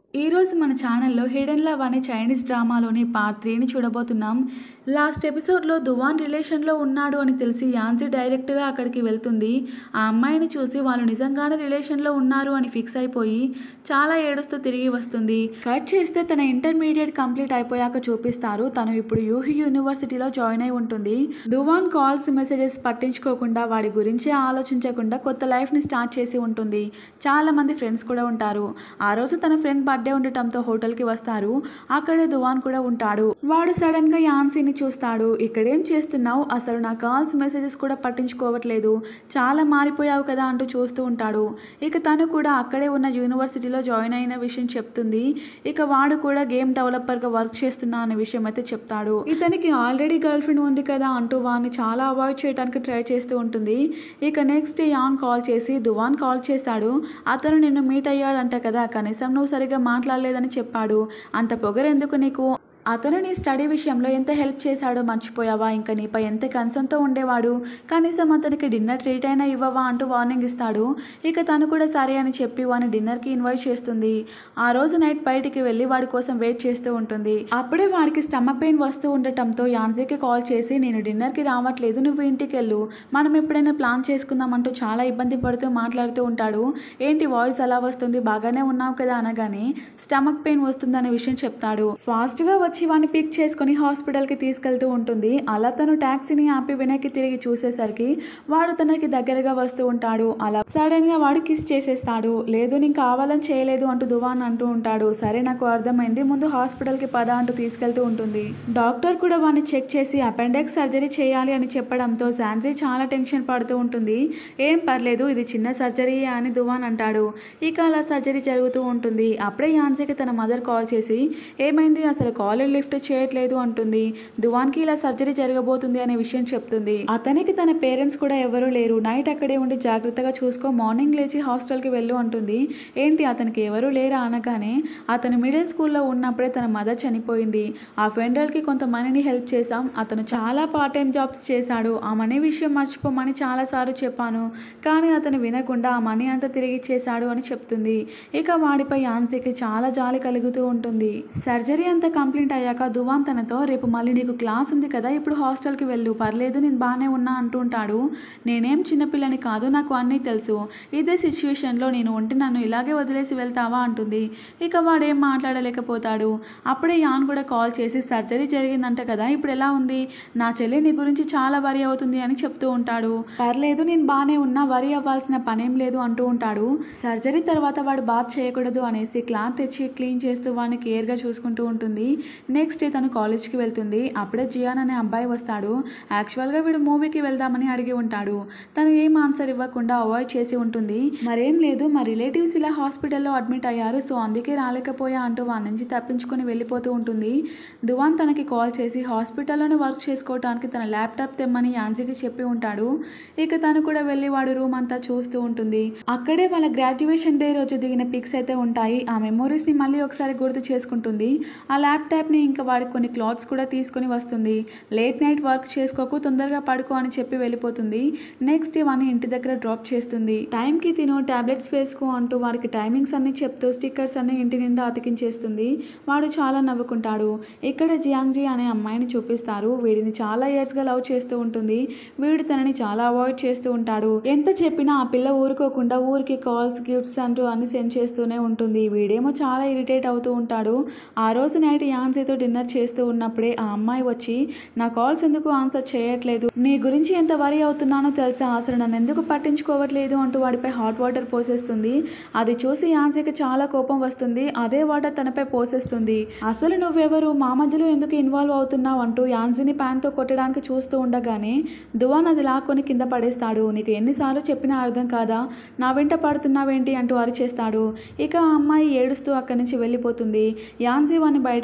ఈరోజు మన ఛానల్లో హిడెన్ లవ్ అనే చైనీస్ డ్రామాలోని పార్ట్ త్రీని చూడబోతున్నాం లాస్ట్ ఎపిసోడ్లో దువాన్ రిలేషన్లో ఉన్నాడు అని తెలిసి యాంజీ డైరెక్ట్గా అక్కడికి వెళ్తుంది ఆ అమ్మాయిని చూసి వాళ్ళు నిజంగానే రిలేషన్లో ఉన్నారు అని ఫిక్స్ అయిపోయి చాలా ఏడుస్తూ తిరిగి వస్తుంది కట్ చేస్తే తన ఇంటర్మీడియట్ కంప్లీట్ అయిపోయాక చూపిస్తారు తను ఇప్పుడు యూహి యూనివర్సిటీలో జాయిన్ అయి ఉంటుంది దువాన్ కాల్స్ మెసేజెస్ పట్టించుకోకుండా వాడి గురించే ఆలోచించకుండా కొత్త లైఫ్ని స్టార్ట్ చేసి ఉంటుంది చాలా మంది ఫ్రెండ్స్ కూడా ఉంటారు ఆ రోజు తన ఫ్రెండ్ బర్త్డే ఉండటంతో హోటల్కి వస్తారు అక్కడే దువాన్ కూడా ఉంటాడు వాడు సడన్ గా యాన్సీని చూస్తాడు ఇక్కడేం చేస్తున్నావు అసలు నా కాల్స్ మెసేజెస్ కూడా పట్టించుకోవట్లేదు చాలా మారిపోయావు కదా అంటూ చూస్తూ ఉంటాడు ఇక తను కూడా అక్కడే ఉన్న యూనివర్సిటీలో జాయిన్ అయిన విషయం చెప్తుంది ఇక వాడు కూడా గేమ్ డెవలపర్గా వర్క్ చేస్తున్నా అనే విషయం అయితే చెప్తాడు ఇతనికి ఆల్రెడీ గర్ల్ ఫ్రెండ్ ఉంది కదా అంటూ వాడిని చాలా అవాయిడ్ చేయడానికి ట్రై చేస్తూ ఉంటుంది ఇక నెక్స్ట్ డే యాన్ కాల్ చేసి దువాన్ కాల్ చేశాడు అతను నిన్ను మీట్ అయ్యాడంట కదా కనీసం నువ్వు సరిగ్గా మాట్లాడలేదని చెప్పాడు అంత పొగరెందుకు నీకు అతను నీ స్టడీ విషయంలో ఎంత హెల్ప్ చేశాడో మర్చిపోయావా ఇంకా నీపై ఎంత కన్సర్న్తో ఉండేవాడు కనీసం అతనికి డిన్నర్ ట్రీట్ అయినా ఇవ్వవా అంటూ వార్నింగ్ ఇస్తాడు ఇక తను కూడా సరే అని చెప్పి వాడిని డిన్నర్కి ఇన్వైట్ చేస్తుంది ఆ రోజు నైట్ బయటికి వెళ్ళి వాడి కోసం వెయిట్ చేస్తూ ఉంటుంది అప్పుడే వాడికి స్టమక్ పెయిన్ వస్తూ ఉండటంతో యాన్జీకి కాల్ చేసి నేను డిన్నర్కి రావట్లేదు నువ్వు ఇంటికి వెళ్ళు మనం ఎప్పుడైనా ప్లాన్ చేసుకుందామంటూ చాలా ఇబ్బంది పడుతూ మాట్లాడుతూ ఉంటాడు ఏంటి వాయిస్ అలా వస్తుంది బాగానే ఉన్నావు కదా అనగానే స్టమక్ పెయిన్ వస్తుందనే విషయం చెప్తాడు ఫాస్ట్గా వచ్చి వాడిని పిక్ చేసుకుని హాస్పిటల్కి తీసుకెళ్తూ ఉంటుంది అలా తను ట్యాక్సీని ఆపి వెనక్కి తిరిగి చూసేసరికి వాడు తనకి దగ్గరగా వస్తూ ఉంటాడు అలా సడన్ గా వాడు కిస్ చేసేస్తాడు లేదు నేను కావాలని చేయలేదు అంటూ దువాన్ అంటూ ఉంటాడు సరే నాకు అర్థమైంది ముందు హాస్పిటల్కి పద అంటూ తీసుకెళ్తూ ఉంటుంది డాక్టర్ కూడా వాడిని చెక్ చేసి అపెండెక్స్ సర్జరీ చేయాలి అని చెప్పడంతో శాన్సీ చాలా టెన్షన్ పడుతూ ఉంటుంది ఏం పర్లేదు ఇది చిన్న సర్జరీ అని దువాన్ అంటాడు ఇక అలా సర్జరీ జరుగుతూ ఉంటుంది అప్పుడే యాన్సీకి తన మదర్ కాల్ చేసి ఏమైంది అసలు కాల్ లిఫ్ట్ చేయట్లేదు అంటుంది దువాన్కి ఇలా సర్జరీ జరగబోతుంది అనే విషయం చెప్తుంది అతనికి తన పేరెంట్స్ కూడా ఎవరూ లేరు నైట్ అక్కడే ఉండి జాగ్రత్తగా చూసుకో మార్నింగ్ లేచి హాస్టల్కి వెళ్ళు అంటుంది ఏంటి అతనికి ఎవరూ లేరా అనగానే అతను మిడిల్ స్కూల్లో ఉన్నప్పుడే తన మదర్ చనిపోయింది ఆ ఫెండల్కి కొంత మనీని హెల్ప్ చేశాం అతను చాలా పార్ట్ టైం జాబ్స్ చేశాడు ఆ మనీ విషయం మర్చిపోమని చాలాసార్లు చెప్పాను కానీ అతను వినకుండా ఆ మనీ అంతా తిరిగి ఇచ్చేశాడు అని చెప్తుంది ఇక వాడిపై ఆన్సీకి చాలా జాలి కలుగుతూ ఉంటుంది సర్జరీ అంతా కంప్లీట్ అయ్యాక దువాన్ తనతో రేపు మళ్ళీ నీకు క్లాస్ ఉంది కదా ఇప్పుడు హాస్టల్కి వెళ్ళు పర్లేదు నేను బాగానే ఉన్నా అంటుంటాడు నేనేం చిన్నపిల్లని కాదు నాకు అన్నీ తెలుసు ఇదే సిచ్యువేషన్లో నేను ఉంటే నన్ను ఇలాగే వదిలేసి వెళ్తావా అంటుంది ఇక వాడేం మాట్లాడలేకపోతాడు అప్పుడే యాన్ కూడా కాల్ చేసి సర్జరీ జరిగిందంట కదా ఇప్పుడు ఎలా ఉంది నా చెల్లి నీ గురించి చాలా వరి అవుతుంది అని చెప్తూ ఉంటాడు పర్లేదు నేను బాగానే ఉన్నా వరి అవ్వాల్సిన పనేం లేదు అంటూ ఉంటాడు సర్జరీ తర్వాత వాడు బాత్ చేయకూడదు అనేసి క్లాత్ తెచ్చి క్లీన్ చేస్తూ వాడిని కేర్గా చూసుకుంటూ ఉంటుంది నెక్స్ట్ డే తను కాలేజ్కి వెళ్తుంది అప్పుడే జియాన్ అనే అబ్బాయి వస్తాడు యాక్చువల్గా వీడు మూవీకి వెళ్దామని అడిగి ఉంటాడు తను ఏం ఆన్సర్ ఇవ్వకుండా అవాయిడ్ చేసి ఉంటుంది మరేం లేదు మా రిలేటివ్స్ ఇలా హాస్పిటల్లో అడ్మిట్ అయ్యారు సో అందుకే రాలేకపోయా అంటూ వాడి నుంచి తప్పించుకొని వెళ్ళిపోతూ ఉంటుంది దువాన్ తనకి కాల్ చేసి హాస్పిటల్లోనే వర్క్ చేసుకోవడానికి తన ల్యాప్టాప్ తెమ్మని యాంజీకి చెప్పి ఉంటాడు ఇక తను కూడా వెళ్ళి వాడు రూమ్ అంతా చూస్తూ ఉంటుంది అక్కడే వాళ్ళ గ్రాడ్యుయేషన్ డే రోజు దిగిన పిక్స్ అయితే ఉంటాయి ఆ మెమోరీస్ని మళ్ళీ ఒకసారి గుర్తు చేసుకుంటుంది ఆ ల్యాప్టాప్ని ఇంకా వాడికి కొన్ని క్లాత్స్ కూడా తీసుకొని వస్తుంది లేట్ నైట్ వర్క్ చేసుకోకు తొందరగా పడుకో అని చెప్పి వెళ్ళిపోతుంది నెక్స్ట్ డే వాడిని ఇంటి దగ్గర డ్రాప్ చేస్తుంది టైంకి తిను టాబ్లెట్స్ వేసుకో అంటూ వాడికి టైమింగ్స్ అన్ని చెప్తూ స్టిక్కర్స్ అన్ని ఇంటి నిండా అతికించేస్తుంది వాడు చాలా నవ్వుకుంటాడు ఇక్కడ జియాంగ్జీ అనే అమ్మాయిని చూపిస్తారు వీడిని చాలా ఇయర్స్గా లవ్ చేస్తూ ఉంటుంది వీడు తనని చాలా అవాయిడ్ చేస్తూ ఉంటాడు ఎంత చెప్పినా ఆ పిల్ల ఊరుకోకుండా ఊరికి కాల్స్ గిఫ్ట్స్ అంటూ అన్ని సెండ్ చేస్తూనే ఉంటుంది వీడేమో చాలా ఇరిటేట్ అవుతూ ఉంటాడు ఆ రోజు నైట్ యాన్సీతో డిన్నర్ చేస్తూ ఉన్నప్పుడే ఆ అమ్మాయి వచ్చి నా కాల్స్ ఎందుకు ఆన్సర్ చేయట్లేదు నీ గురించి ఎంత వరి అవుతున్నానో తెలుసా అసలు నన్ను ఎందుకు పట్టించుకోవట్లేదు అంటూ వాడిపై హాట్ వాటర్ పోసేస్తుంది అది చూసి యాన్సీకి చాలా కోపం వస్తుంది అదే వాటర్ తనపై పోసేస్తుంది అసలు నువ్వెవరు మా మధ్యలో ఎందుకు ఇన్వాల్వ్ అవుతున్నావు అంటూ యాన్సీని ప్యాన్తో కొట్టడానికి చూస్తూ ఉండగానే దువాన్ అది లాక్కొని కింద పడేస్తాడు నీకు ఎన్నిసార్లు చెప్పినా అర్థం కాదా నా వెంట పడుతున్నావేంటి అంటూ అరిచేస్తాడు ఇక ఆ అమ్మాయి ఏడుస్తూ అక్కడి నుంచి వెళ్ళిపోతుంది యాన్సీ వాడిని బయటికి తీసుకు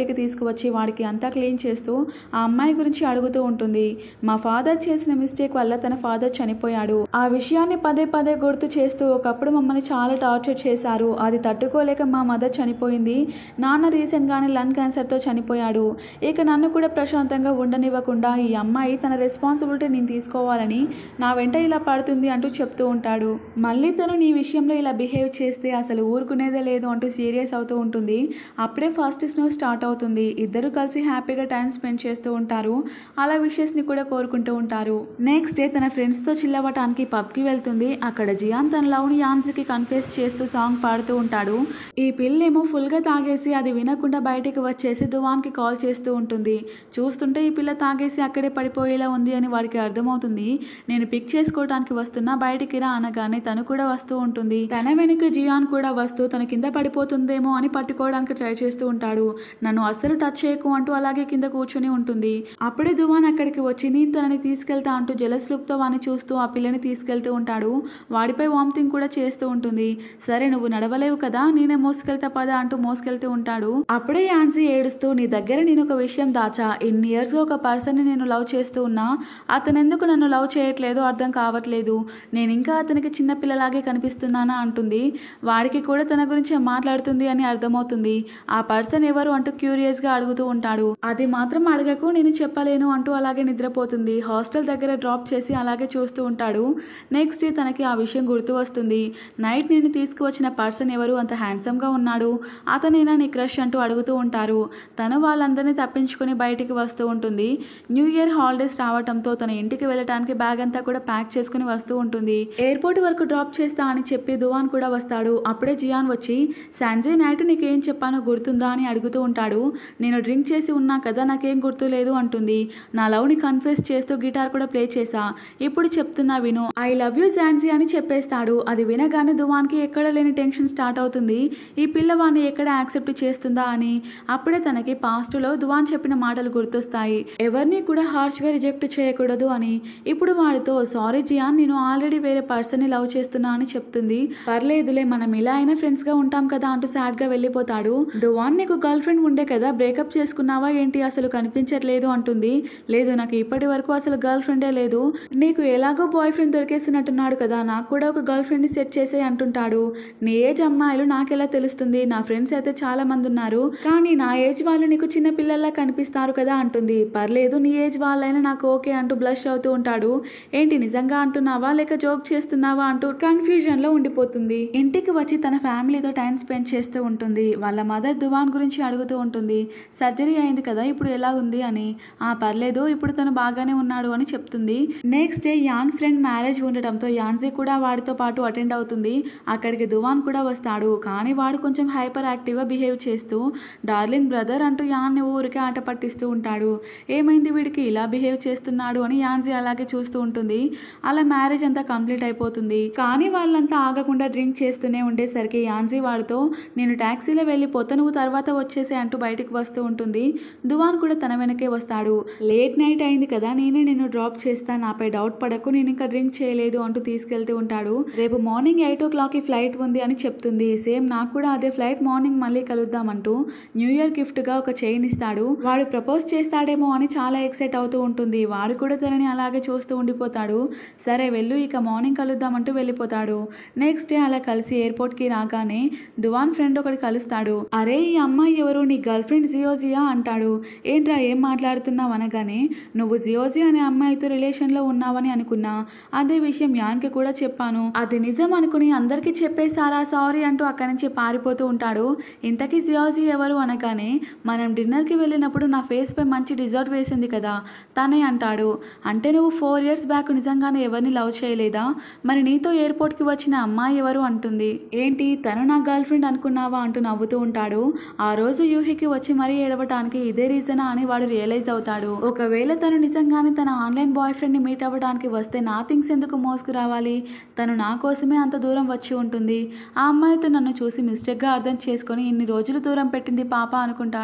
తీసుకువచ్చి వాడికి అంతా క్లీన్ చేస్తూ ఆ అమ్మాయి గురించి అడుగుతూ ఉంటుంది మా ఫాదర్ చేసిన మిస్టేక్ వల్ల తన ఫాదర్ చనిపోయాడు ఆ విషయాన్ని పదే పదే గుర్తు చేస్తూ ఒకప్పుడు మమ్మల్ని చాలా టార్చర్ చేశారు అది తట్టుకోలేక మా మదర్ చనిపోయింది నాన్న రీసెంట్గానే లంగ్ క్యాన్సర్తో చనిపోయాడు ఇక నన్ను కూడా ప్రశాంతంగా ఉండనివ్వకుండా ఈ అమ్మాయి తన రెస్పాన్సిబిలిటీ నేను తీసుకోవాలని నా వెంట ఇలా పడుతుంది అంటూ చెప్తూ ఉంటాడు మళ్ళీ తను నీ విషయంలో ఇలా బిహేవ్ చేస్తే అసలు ఊరుకునేదే లేదు అంటూ సీరియస్ అవుతూ ఉంటుంది అప్పుడే ఫస్ట్ స్నో స్టార్ట్ అవుతుంది ఇద్దరు కలిసి హ్యాపీగా టైం స్పెండ్ చేస్తూ ఉంటారు అలా విషెస్ని కూడా కోరుకుంటూ ఉంటారు నెక్స్ట్ డే తన ఫ్రెండ్స్తో చిల్లవటానికి పబ్కి వెళ్తుంది అక్కడ జియాన్ తన లవ్ని యాన్సీకి కన్ఫెస్ చేస్తూ సాంగ్ పాడుతూ ఉంటాడు ఈ పిల్లేమో ఫుల్గా తాగేసి అది వినకుండా బయటికి వచ్చేసి దువాన్కి కాల్ చేస్తూ ఉంటుంది చూస్తుంటే ఈ పిల్ల తాగేసి అక్కడే పడిపోయేలా ఉంది అని వాడికి అర్థమవుతుంది నేను పిక్ చేసుకోవడానికి వస్తున్నా బయటికి రా అనగానే తను కూడా వస్తూ ఉంటుంది తన వెనుక జియాన్ కూడా వస్తూ తన కింద పడిపోతుందేమో అని పట్టుకోవడానికి ట్రై చేస్తూ ఉంటాడు నన్ను అస్సలు టచ్ చేయకు అంటూ అలాగే కింద కూర్చుని ఉంటుంది అప్పుడే దువాన్ అక్కడికి వచ్చి నేను తనని తీసుకెళ్తా అంటూ జలస్ లుక్తో వాడిని చూస్తూ ఆ పిల్లని తీసుకెళ్తూ ఉంటాడు వాడిపై వామిటింగ్ కూడా చేస్తూ ఉంటుంది సరే నువ్వు నడవలేవు కదా నేనే మోసుకెళ్తా పదా అంటూ మోసుకెళ్తూ ఉంటాడు అప్పుడే యాన్సీ ఏడుస్తూ నీ దగ్గర నేను ఒక విషయం దాచా ఇన్ని ఇయర్స్గా ఒక పర్సన్ని నేను లవ్ చేస్తూ ఉన్నా అతను ఎందుకు నన్ను లవ్ చేయట్లేదు అర్థం కావట్లేదు నేను ఇంకా అతనికి చిన్న పిల్లలాగే కనిపిస్తున్నానా అంటుంది వాడికి కూడా తన గురించి మాట్లాడుతుంది అని అర్థమవుతుంది ఆ పర్సన్ ఎవరు అంటూ క్యూరియస్గా అడుగుతూ ఉంటాడు అది మాత్రం అడగకు నేను చెప్పలేను అంటూ అలాగే నిద్రపోతుంది హాస్టల్ దగ్గర డ్రాప్ చేసి అలాగే చూస్తూ ఉంటాడు నెక్స్ట్ డే తనకి ఆ విషయం గుర్తు వస్తుంది నైట్ నేను తీసుకువచ్చిన పర్సన్ ఎవరు అంత హ్యాండ్సమ్గా ఉన్నాడు అతనేనా నీ క్రష్ అంటూ అడుగుతూ ఉంటారు తను వాళ్ళందరినీ తప్పించుకొని బయటికి వస్తూ ఉంటుంది న్యూ ఇయర్ హాలిడేస్ రావడంతో తన ఇంటికి వెళ్ళటానికి బ్యాగ్ అంతా కూడా ప్యాక్ చేసుకుని వస్తూ ఉంటుంది ఎయిర్పోర్ట్ వరకు డ్రాప్ చేస్తా అని చెప్పి దువాన్ కూడా వస్తాడు అప్పుడే జియాన్ వచ్చి సంజయ్ నైట్ నీకేం చెప్పానో గుర్తుందా అని అడుగుతూ ఉంటాడు నేను డ్రింక్ చేసి ఉన్నా కదా నాకేం గుర్తు లేదు అంటుంది నా లవ్ని కన్ఫెస్ చేస్తూ గిటార్ కూడా ప్లే చేసా ఇప్పుడు చెప్తున్నా విను ఐ లవ్ యూ జాన్సీ అని చెప్పేస్తాడు అది వినగానే దువాన్కి ఎక్కడ లేని టెన్షన్ స్టార్ట్ అవుతుంది ఈ పిల్లవాడిని ఎక్కడ యాక్సెప్ట్ చేస్తుందా అని అప్పుడే తనకి పాస్ట్లో దువాన్ చెప్పిన మాటలు గుర్తొస్తాయి ఎవరిని కూడా హార్ష్గా రిజెక్ట్ చేయకూడదు అని ఇప్పుడు వాడితో సారీ జియాన్ నేను ఆల్రెడీ వేరే పర్సన్ని లవ్ చేస్తున్నా అని చెప్తుంది పర్లేదులే మనం ఇలా అయినా ఫ్రెండ్స్గా ఉంటాం కదా అంటూ సాడ్గా వెళ్ళిపోతాడు దువాన్ నీకు గర్ల్ ఫ్రెండ్ ఉండే కదా బ్రేకప్ చేసుకున్నావా ఏంటి అసలు కనిపించట్లేదు అంటుంది లేదు నాకు ఇప్పటి వరకు అసలు గర్ల్ ఫ్రెండే లేదు నీకు ఎలాగో బాయ్ ఫ్రెండ్ దొరికేస్తున్నట్టున్నాడు కదా నాకు కూడా ఒక గర్ల్ ఫ్రెండ్ని సెట్ చేసే అంటుంటాడు నీ ఏజ్ అమ్మాయిలు నాకెలా తెలుస్తుంది నా ఫ్రెండ్స్ అయితే చాలా మంది ఉన్నారు కానీ నా ఏజ్ వాళ్ళు నీకు చిన్న పిల్లల్లా కనిపిస్తారు కదా అంటుంది పర్లేదు నీ ఏజ్ వాళ్ళైనా నాకు ఓకే అంటూ బ్లష్ అవుతూ ఉంటాడు ఏంటి నిజంగా అంటున్నావా లేక జోక్ చేస్తున్నావా అంటూ కన్ఫ్యూజన్ లో ఉండిపోతుంది ఇంటికి వచ్చి తన ఫ్యామిలీతో టైం స్పెండ్ చేస్తూ ఉంటుంది వాళ్ళ మదర్ దువాన్ గురించి అడుగుతూ ఉంటుంది సర్జరీ అయింది కదా ఇప్పుడు ఎలా ఉంది అని ఆ పర్లేదు ఇప్పుడు తను బాగానే ఉన్నాడు అని చెప్తుంది next day Yan friend marriage ఉండటంతో యాన్సీ కూడా వాడితో పాటు అటెండ్ అవుతుంది అక్కడికి దువాన్ కూడా వస్తాడు కానీ వాడు కొంచెం హైపర్ యాక్టివ్గా బిహేవ్ చేస్తూ డార్లింగ్ బ్రదర్ అంటూ యాన్ని ఊరికే ఆట పట్టిస్తూ ఉంటాడు ఏమైంది వీడికి ఇలా బిహేవ్ చేస్తున్నాడు అని యాన్సీ అలాగే చూస్తూ ఉంటుంది అలా మ్యారేజ్ అంతా కంప్లీట్ అయిపోతుంది కానీ వాళ్ళంతా ఆగకుండా డ్రింక్ చేస్తూనే ఉండేసరికి యాన్సీ వాడితో నేను ట్యాక్సీలో వెళ్ళిపోతా నువ్వు తర్వాత వచ్చేసే అంటూ బయటకు వస్తూ ఉంటుంది దువాన్ కూడా తన వెనకే వస్తాడు లేట్ నైట్ అయింది కదా నేనే నిన్ను డ్రాప్ చేస్తా నాపై డౌట్ పడకు నేను ఇంకా డ్రింక్ చేయలేదు అంటూ తీసుకెళ్తూ ఉంటాడు రేపు మార్నింగ్ ఎయిట్ ఓ క్లాక్కి ఫ్లైట్ ఉంది అని చెప్తుంది సేమ్ నాకు కూడా అదే ఫ్లైట్ మార్నింగ్ మళ్ళీ కలుద్దామంటూ న్యూ ఇయర్ గిఫ్ట్గా ఒక చైన్ ఇస్తాడు వాడు ప్రపోజ్ చేస్తాడేమో అని చాలా ఎక్సైట్ అవుతూ ఉంటుంది వాడు కూడా తనని అలాగే చూస్తూ ఉండిపోతాడు సరే వెళ్ళు ఇక మార్నింగ్ కలుద్దామంటూ వెళ్ళిపోతాడు నెక్స్ట్ డే అలా కలిసి ఎయిర్పోర్ట్కి రాగానే దువాన్ ఫ్రెండ్ ఒకటి కలుస్తాడు అరే ఈ అమ్మాయి ఎవరు నీ గర్ల్ ఫ్రెండ్ జియోజియా అంటాడు ఏంట్రా ఏం మాట్లాడుతున్నావు అనగానే నువ్వు జియోజీ అనే అమ్మాయితో రిలేషన్లో ఉన్నావని అనుకున్నా అదే విషయం యాన్కి కూడా చెప్పాను అది నిజం అనుకుని అందరికీ చెప్పేశారా సారీ అంటూ అక్కడి నుంచి పారిపోతూ ఉంటాడు ఇంతకీ జియోజీ ఎవరు అనగానే మనం డిన్నర్కి వెళ్ళినప్పుడు నా ఫేస్ పై మంచి డిజర్ట్ వేసింది కదా తనే అంటాడు అంటే నువ్వు ఫోర్ ఇయర్స్ బ్యాక్ నిజంగానే ఎవరిని లవ్ చేయలేదా మరి నీతో ఎయిర్పోర్ట్కి వచ్చిన అమ్మాయి ఎవరు అంటుంది ఏంటి తను నా గర్ల్ ఫ్రెండ్ అనుకున్నావా అంటూ నవ్వుతూ ఉంటాడు ఆ రోజు యూహికి వచ్చి మరీ ఏడవటానికి ఇదే రీజనా అని వాడు రియలైజ్ అవుతాడు ఒకవేళ తను నిజంగానే తన ఆన్లైన్ బాయ్ ఫ్రెండ్ని మీట్ అవ్వడానికి వస్తే నా థింగ్స్ ఎందుకు మోసుకురావాలి తను నా కోసమే అంత దూరం వచ్చి ఉంటుంది ఆ అమ్మాయితో నన్ను చూసి మిస్టేక్గా అర్థం చేసుకొని ఇన్ని రోజులు దూరం పెట్టింది పాప అనుకుంటాడు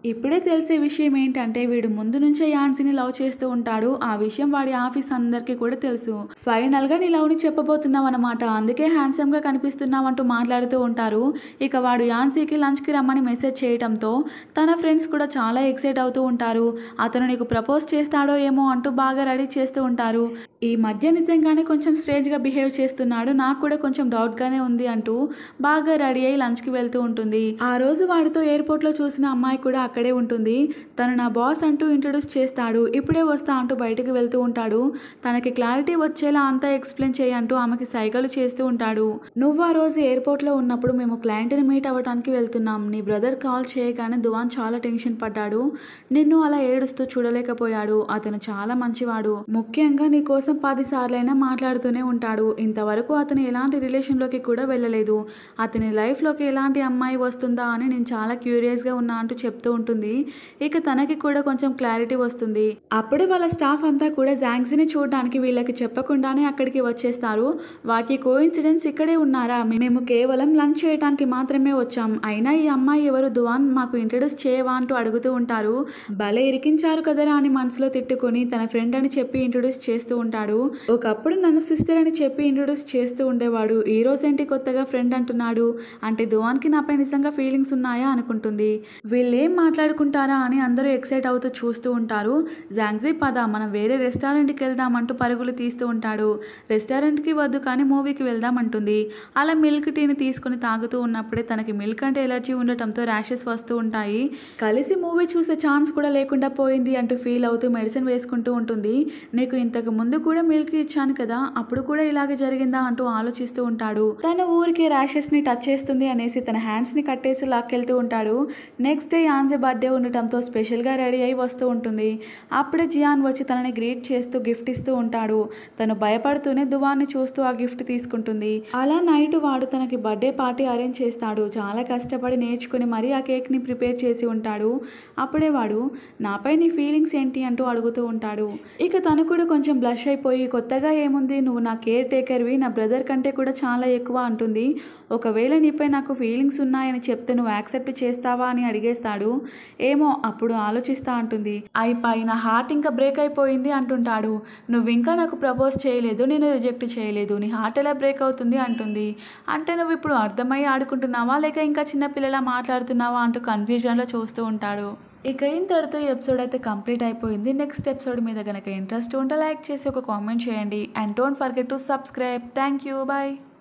ఇప్పుడే తెలిసే విషయం ఏంటంటే వీడు ముందు నుంచే యాన్సీని లవ్ చేస్తూ ఉంటాడు ఆ విషయం వాడి ఆఫీస్ అందరికీ కూడా తెలుసు ఫైనల్ గా నీ లవ్ ని చెప్పబోతున్నావు అనమాట అందుకే హ్యాండ్సమ్ గా కనిపిస్తున్నావు అంటూ మాట్లాడుతూ ఉంటారు ఇక వాడు యాన్సీకి లంచ్ కి రమ్మని మెసేజ్ చేయడంతో తన ఫ్రెండ్స్ కూడా చాలా ఎక్సైట్ అవుతూ ఉంటారు అతను నీకు ప్రపోజ్ చేస్తాడో ఏమో అంటూ బాగా రెడీ చేస్తూ ఉంటారు ఈ మధ్య నిజంగానే కొంచెం స్ట్రేంజ్ గా బిహేవ్ చేస్తున్నాడు నాకు కూడా కొంచెం డౌట్ గానే ఉంది అంటూ బాగా రెడీ అయ్యి లంచ్ కి వెళ్తూ ఉంటుంది ఆ రోజు వాడితో ఎయిర్పోర్ట్ లో చూసిన అమ్మాయి కూడా అక్కడే ఉంటుంది తను నా బాస్ అంటూ ఇంట్రొడ్యూస్ చేస్తాడు ఇప్పుడే వస్తా అంటూ బయటకు వెళ్తూ ఉంటాడు తనకి క్లారిటీ వచ్చేలా అంతా ఎక్స్ప్లెయిన్ చేయి అంటూ ఆమెకి సైకిల్ చేస్తూ ఉంటాడు నువ్వు ఆ రోజు ఎయిర్పోర్ట్ లో ఉన్నప్పుడు మేము క్లయింట్ ని మీట్ అవ్వడానికి వెళ్తున్నాం నీ బ్రదర్ కాల్ చేయగానే దువాన్ చాలా టెన్షన్ పడ్డాడు నిన్ను అలా ఏడుస్తూ చూడలేకపోయాడు అతను చాలా మంచివాడు ముఖ్యంగా నీ కోసం పది సార్లైనా మాట్లాడుతూనే ఉంటాడు ఇంతవరకు అతను ఎలాంటి రిలేషన్ లోకి కూడా వెళ్ళలేదు అతని లైఫ్ లోకి ఎలాంటి అమ్మాయి వస్తుందా అని నేను చాలా క్యూరియస్ గా ఉన్నా అంటూ చెప్తూ ఉంటుంది ఇక తనకి కూడా కొంచెం క్లారిటీ వస్తుంది అప్పుడే వాళ్ళ స్టాఫ్ అంతా కూడా జాంగ్సీని చూడడానికి వీళ్ళకి చెప్పకుండానే అక్కడికి వచ్చేస్తారు వాటి కోఇన్సిడెన్స్ ఇక్కడే ఉన్నారా మేము కేవలం లంచ్ చేయడానికి మాత్రమే వచ్చాం అయినా ఈ అమ్మాయి ఎవరు దువాన్ మాకు ఇంట్రడ్యూస్ చేయవా అంటూ అడుగుతూ ఉంటారు భలే ఇరికించారు కదరా అని మనసులో తిట్టుకొని తన ఫ్రెండ్ అని చెప్పి ఇంట్రడ్యూస్ చేస్తూ ఉంటాడు ఒకప్పుడు నన్ను సిస్టర్ అని చెప్పి ఇంట్రడ్యూస్ చేస్తూ ఉండేవాడు ఈ రోజేంటి కొత్తగా ఫ్రెండ్ అంటున్నాడు అంటే దువాన్కి నాపై నిజంగా ఫీలింగ్స్ ఉన్నాయా అనుకుంటుంది వీళ్ళేం మాట్లాడుకుంటారా అని అందరూ ఎక్సైట్ అవుతూ చూస్తూ ఉంటారు జాంగ్జీ పద మనం వేరే రెస్టారెంట్కి వెళ్దామంటూ పరుగులు తీస్తూ ఉంటాడు రెస్టారెంట్కి వద్దు కానీ మూవీకి వెళ్దాం అంటుంది అలా మిల్క్ టీని తీసుకుని తాగుతూ ఉన్నప్పుడే తనకి మిల్క్ అంటే ఎలర్జీ ఉండటంతో ర్యాషెస్ వస్తూ ఉంటాయి కలిసి మూవీ చూసే ఛాన్స్ కూడా లేకుండా పోయింది అంటూ ఫీల్ అవుతూ మెడిసిన్ వేసుకుంటూ ఉంటుంది నీకు ఇంతకు ముందు కూడా మిల్క్ ఇచ్చాను కదా అప్పుడు కూడా ఇలాగే జరిగిందా అంటూ ఆలోచిస్తూ ఉంటాడు తన ఊరికే ర్యాషెస్ ని టచ్ చేస్తుంది అనేసి తన హ్యాండ్స్ ని కట్టేసి లాక్కెళ్తూ ఉంటాడు నెక్స్ట్ డే యాన్సే బర్త్డే ఉండటంతో స్పెషల్ గా రెడీ అయి వస్తూ ఉంటుంది అప్పుడే జియాన్ వచ్చి తనని గ్రీట్ చేస్తూ గిఫ్ట్ ఇస్తూ ఉంటాడు తను భయపడుతూనే దువాన్ని చూస్తూ ఆ గిఫ్ట్ తీసుకుంటుంది అలా నైట్ వాడు తనకి బర్త్డే పార్టీ అరేంజ్ చేస్తాడు చాలా కష్టపడి నేర్చుకుని మరీ ఆ కేక్ ని ప్రిపేర్ చేసి ఉంటాడు అప్పుడే వాడు నాపై నీ ఫీలింగ్స్ ఏంటి అంటూ అడుగుతూ ఉంటాడు ఇక తను కూడా కొంచెం బ్లష్ అయిపోయి కొత్తగా ఏముంది నువ్వు నా కేర్ టేకర్వి నా బ్రదర్ కంటే కూడా చాలా ఎక్కువ అంటుంది ఒకవేళ నీపై నాకు ఫీలింగ్స్ ఉన్నాయని చెప్తే నువ్వు యాక్సెప్ట్ చేస్తావా అని అడిగేస్తాడు ఏమో అప్పుడు ఆలోచిస్తా అంటుంది అయిపోయి నా హార్ట్ ఇంకా బ్రేక్ అయిపోయింది అంటుంటాడు నువ్వు ఇంకా నాకు ప్రపోజ్ చేయలేదు నేను రిజెక్ట్ చేయలేదు నీ హార్ట్ ఎలా బ్రేక్ అవుతుంది అంటుంది అంటే నువ్వు ఇప్పుడు అర్థమయ్యి ఆడుకుంటున్నావా లేక ఇంకా చిన్నపిల్లలా మాట్లాడుతున్నావా అంటూ కన్ఫ్యూజన్లో చూస్తూ ఉంటాడు ఇక ఇంతటితో ఈ ఎపిసోడ్ అయితే కంప్లీట్ అయిపోయింది నెక్స్ట్ ఎపిసోడ్ మీద కనుక ఇంట్రెస్ట్ ఉంటే లైక్ చేసి ఒక కామెంట్ చేయండి and don't forget to subscribe thank you bye